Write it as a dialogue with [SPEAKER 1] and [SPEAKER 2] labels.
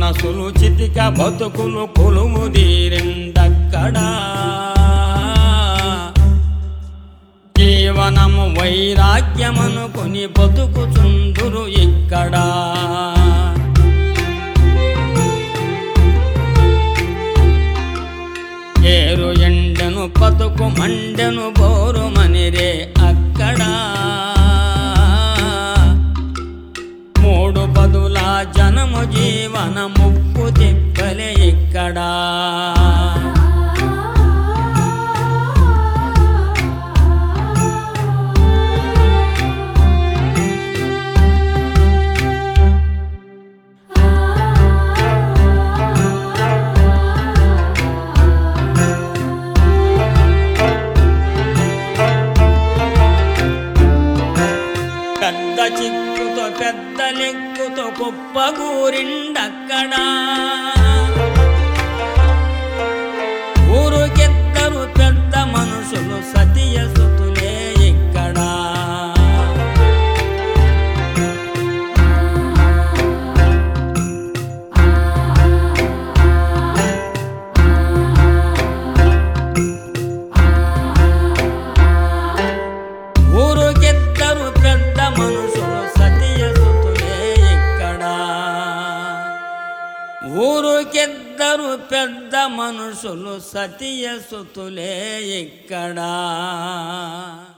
[SPEAKER 1] మనసులు చితిక బతుకులు కొలుము దీరిందక్కడా జీవనము వైరాగ్యమనుకొని బతుకుచుందురు ఇక్కడా ఏరు ఎండను పతుకు మండెను బోరు మనిరే అక్కడ మూడు పదుల జనము జీవన ముప్పు తిప్పలే ఇక్కడ పెద్ద చిక్కుతో పెద్ద లెక్కుతో కుప్పగూరిండక్కడా ఊరుకెద్దరు పెద్ద మనుషులు సతీయ సుతులే ఇక్కడ ఊరుకెద్దరు పెద్ద మనుషులు సతీయ సుతులే ఇక్కడ ఊరుకెద్దరు పెద్ద మనుషులు సతీయ సుతులే ఇక్కడ